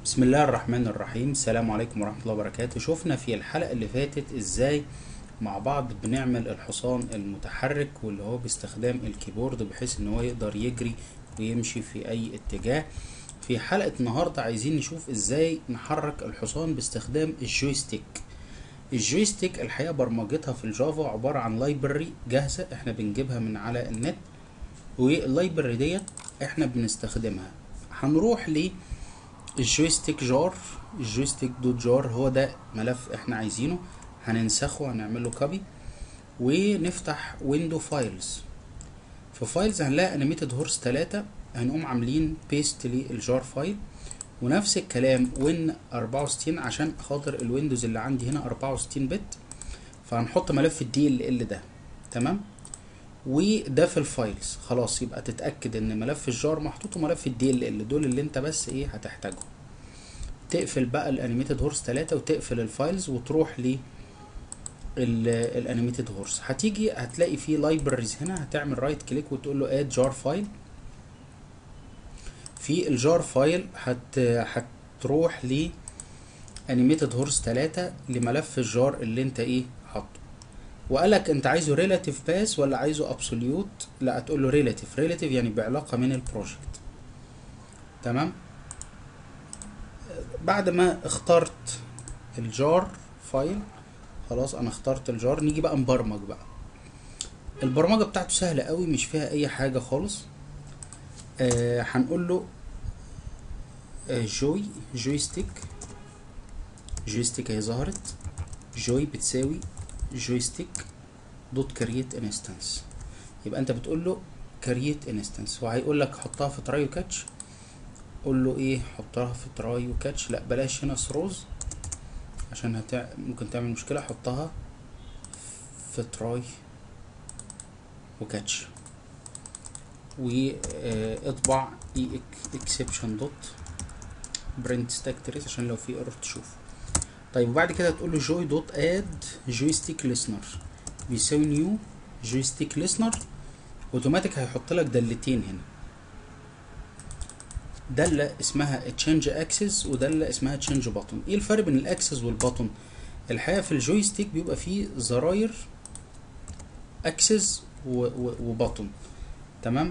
بسم الله الرحمن الرحيم السلام عليكم ورحمة الله وبركاته شفنا في الحلقة اللي فاتت ازاي مع بعض بنعمل الحصان المتحرك واللي هو باستخدام الكيبورد بحيث ان هو يقدر يجري ويمشي في اي اتجاه في حلقة النهاردة عايزين نشوف ازاي نحرك الحصان باستخدام الجويستيك الجويستيك الحقيقة برمجتها في الجافا عبارة عن لايبرري جاهزة احنا بنجيبها من على النت واللايبرري ديت احنا بنستخدمها هنروح ل الجويستيك جار الجويستيك دوت جار هو ده ملف احنا عايزينه هننسخه هنعمل له كوبي ونفتح ويندو فايلز في فايلز هنلاقي انيميتد هورس 3 هنقوم عاملين بيست للجار فايل ونفس الكلام وين 64 عشان خاطر الويندوز اللي عندي هنا 64 بت فهنحط ملف الدي ال ال ده تمام وده في الفايلز خلاص يبقى تتاكد ان ملف الجار محطوط وملف الدي ال ال دول اللي انت بس ايه هتحتاجهم تقفل بقى الانيميتد هورس 3 وتقفل الفايلز وتروح ل الانيميتد هورس هتيجي هتلاقي فيه لايبرز هنا هتعمل رايت كليك وتقول له اد جار فايل في الجار فايل هت هتروح ل انيميتد هورس 3 لملف الجار اللي انت ايه حاطه وقالك انت عايزه ريلاتيف باس ولا عايزه ابسوليوت لا هتقول له ريلاتيف ريلاتيف يعني بعلاقه من البروجكت تمام بعد ما اخترت الجار فايل خلاص انا اخترت الجار نيجي بقى نبرمج بقى البرمجه بتاعته سهله قوي مش فيها اي حاجه خالص آه هنقول له آه جوي جويستيك جويستيك اهي ظهرت جوي بتساوي جويستيك دوت كرييت انستنس يبقى انت بتقول له كرييت انستنس وهيقول لك حطها في تراي وكاتش قول له ايه حطها في تراي وكاتش لا بلاش هنا ثروز عشان هتع... ممكن تعمل مشكله حطها في تراي وكاتش واطبع اي اكسبشن دوت برنت ستاك تريس عشان لو في ايرور تشوف طيب وبعد كده تقول له جوي دوت اد جويستيك ليسنر بيساوي نيو جويستيك ليسنر اوتوماتيك هيحط لك دلتين هنا دالة اسمها تشينج اكسس ودالة اسمها تشينج باتون ايه الفرق بين الاكسس والباتون الحقيقة في الجويستيك بيبقى فيه زراير اكسس وباتون تمام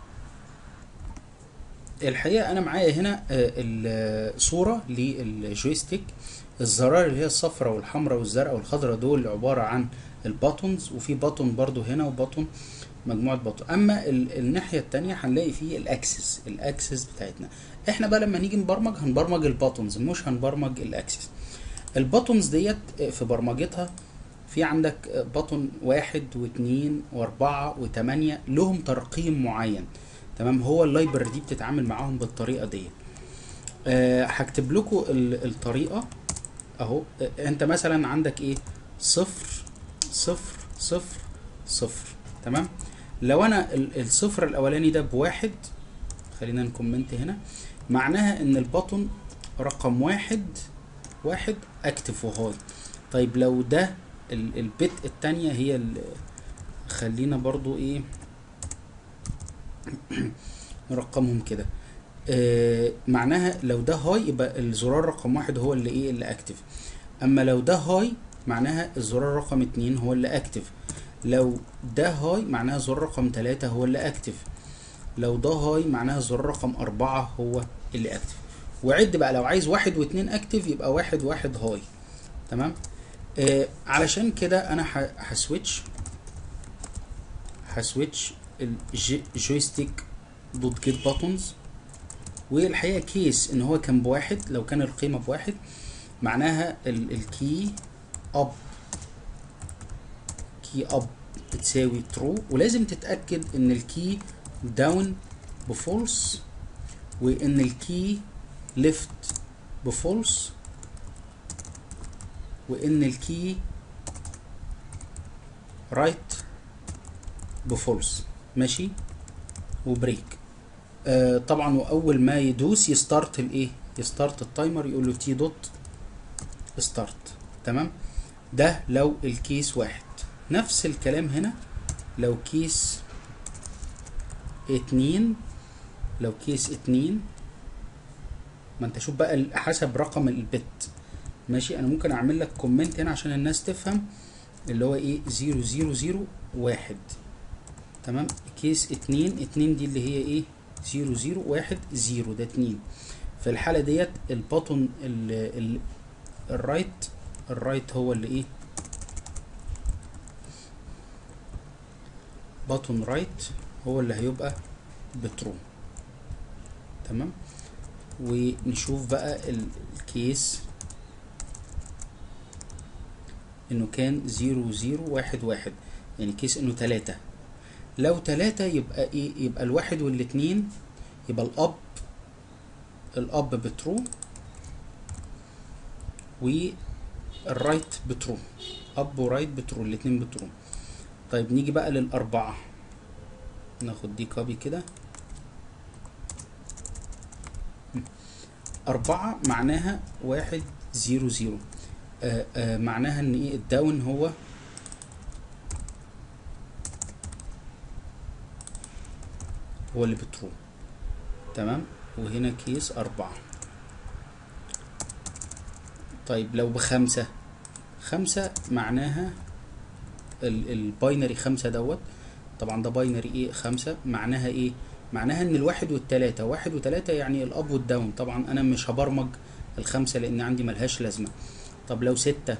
الحقيقة انا معايا هنا الصورة للجويستيك الزراير اللي هي الصفراء والحمراء والزرقاء والخضراء دول عبارة عن الباتونز وفي باتون برضو هنا وباتون مجموعة باتون اما الناحية التانية هنلاقي فيه الاكسس الاكسس بتاعتنا احنا بقى لما نيجي نبرمج هنبرمج الباتونز مش هنبرمج الاكسس الباتونز ديت في برمجتها في عندك باتون واحد واثنين واربعة وثمانية لهم ترقيم معين تمام هو اللايبر دي بتتعامل معاهم بالطريقة ديت أه هكتب لكم الطريقة اهو انت مثلا عندك ايه صفر صفر صفر صفر تمام لو انا الصفر الاولاني ده بواحد خلينا نكومنت هنا معناها ان البطن رقم واحد واحد اكتف وهاي طيب لو ده البت التانية هي خلينا برضو ايه نرقمهم كده آه معناها لو ده هاي يبقى الزرار رقم واحد هو اللي ايه اللي اكتف اما لو ده هاي معناها الزرار رقم اتنين هو اللي اكتف لو ده هاي معناها زرار رقم تلاتة هو اللي اكتف لو ده هاي معناها زرار رقم اربعة هو اللي اكتف وعد بقى لو عايز واحد واتنين اكتف يبقى واحد واحد هاي تمام آه علشان كده انا هسويتش هسويتش الجويستيك دوت جيت باتونز والحقيقه كيس ان هو كان بواحد لو كان القيمه بواحد معناها الكي اب كي اب بتساوي ترو ولازم تتاكد ان الكي داون بفولس وان الكي ليفت بفولس وان الكي رايت بفولس ماشي وبريك آه طبعا واول ما يدوس يستارت الايه يستارت التايمر يقول له تي دوت ستارت تمام ده لو الكيس واحد نفس الكلام هنا لو كيس اتنين لو كيس اتنين ما انت شوف بقى ال- حسب رقم البت ماشي انا ممكن اعمل لك كومنت هنا عشان الناس تفهم اللي هو ايه زيرو زيرو زيرو واحد تمام كيس اتنين اتنين دي اللي هي ايه زيرو زيرو واحد زيرو ده اتنين في الحالة ديت البطن ال ال الرايت الرايت هو اللي ايه بطن رايت هو اللي هيبقى بترو تمام ونشوف بقى ال- الكيس انه كان زيرو زيرو واحد واحد يعني كيس انه تلاتة لو تلاتة يبقى ايه يبقى الواحد والاتنين يبقى الاب الاب بترو والرايت بترو اب ورايت بترو الاتنين بترو طيب نيجي بقى للأربعة ناخد دي كوبي كده أربعة معناها واحد زيرو زيرو آه آه معناها إن إيه الداون هو هو اللي بترو تمام وهنا كيس أربعة طيب لو بخمسة خمسة معناها ال- الباينري خمسة دوت طبعا ده باينري ايه خمسة معناها ايه معناها ان الواحد والتلاتة واحد وتلاتة يعني الاب والداون طبعا انا مش هبرمج الخمسة لان عندي ملهاش لازمة طب لو ستة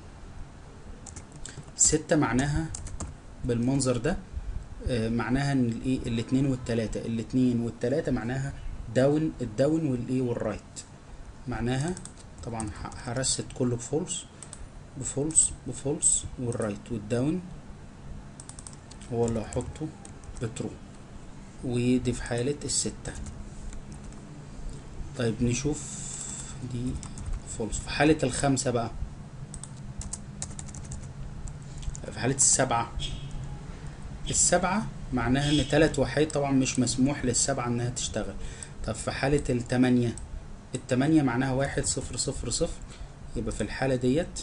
ستة معناها بالمنظر ده آه، معناها ان الايه الاتنين والتلاتة الاتنين والتلاتة معناها داون الداون والايه والرايت معناها طبعا ه- هرست كله بفولس بفولس بفولس والرايت والداون هو اللي هحطه بترو ودي في حالة الستة طيب نشوف دي فولس في حالة الخمسة بقى في حالة السبعة السبعة معناها ان تلات وحيد طبعا مش مسموح للسبعة انها تشتغل طب في حالة التمانية التمانية معناها واحد صفر صفر صفر يبقى في الحالة ديت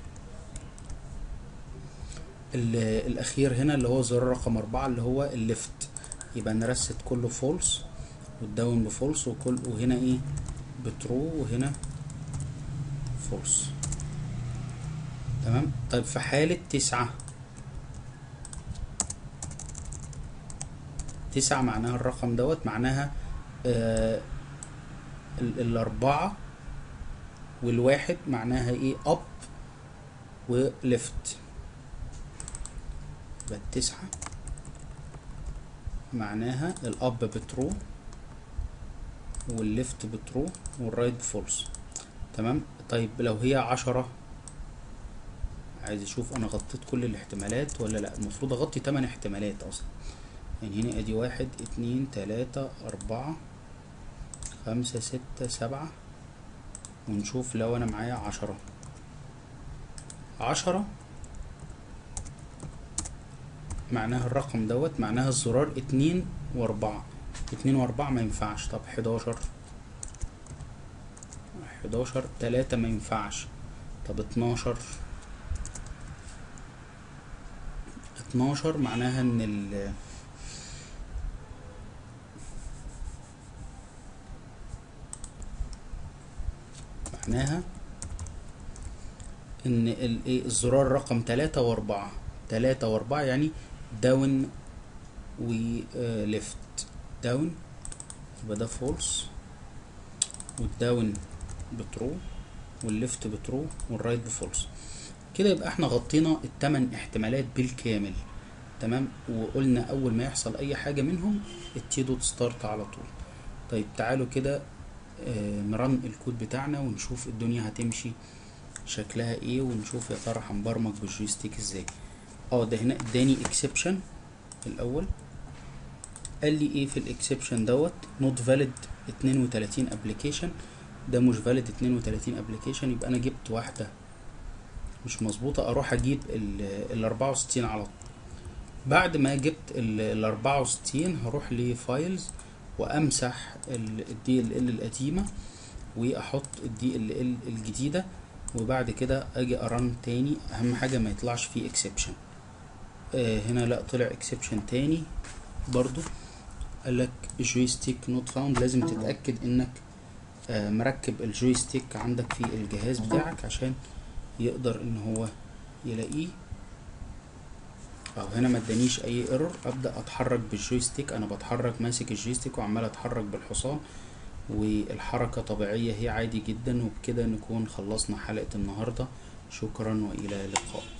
ال- الاخير هنا اللي هو زرار رقم اربعة اللي هو الليفت يبقى نرست كله فولس والداون بفولس وكل وهنا ايه بترو وهنا فولس تمام طيب في حالة تسعة تسعة معناها الرقم دوت معناها آه ال- الأربعة والواحد معناها ايه اب وليفت يبقى التسعة معناها الاب بترو والليفت بترو والرايت بفولس تمام طيب لو هي عشرة عايز اشوف انا غطيت كل الاحتمالات ولا لا المفروض اغطي تمن احتمالات اصلا يعني هنا ادي واحد اتنين تلاتة اربعة خمسة ستة سبعة ونشوف لو انا معايا عشرة عشرة معناها الرقم دوت معناها الزرار اتنين واربعة اتنين واربعة ما ينفعش طب حداشر حداشر تلاتة ما ينفعش طب اتناشر اتناشر معناها ان ال معناها ان ال- ايه الزرار رقم تلاتة واربعة تلاتة واربعة يعني داون وليفت داون يبقى ده فولس والداون بترو والليفت بترو والرايت بفولس كده يبقى احنا غطينا التمن احتمالات بالكامل تمام وقلنا اول ما يحصل اي حاجة منهم التي دوت ستارت على طول طيب تعالوا كده آه، نرن الكود بتاعنا ونشوف الدنيا هتمشي شكلها ايه ونشوف يا ترى هنبرمج بالجويستيك ازاي اه ده هنا اداني اكسبشن الاول قال لي ايه في الاكسبشن دوت نوت فاليد 32 ابلكيشن ده مش فاليد 32 ابلكيشن يبقى انا جبت واحده مش مظبوطه اروح اجيب ال 64 على طول بعد ما جبت ال 64 هروح لفايلز وامسح الدي ال ال القديمه واحط الدي ال ال الجديده وبعد كده اجي ارن تاني اهم حاجه ما يطلعش فيه اكسبشن آه هنا لا طلع اكسبشن تاني برضو قالك جويستيك نوت فاوند لازم تتاكد انك آه، مركب الجويستيك عندك في الجهاز بتاعك عشان يقدر ان هو يلاقيه اهو هنا ما ادانيش اي ايرور ابدا اتحرك بالجويستيك انا بتحرك ماسك الجويستيك وعمال اتحرك بالحصان والحركة طبيعية هي عادي جدا وبكده نكون خلصنا حلقة النهاردة شكرا والى اللقاء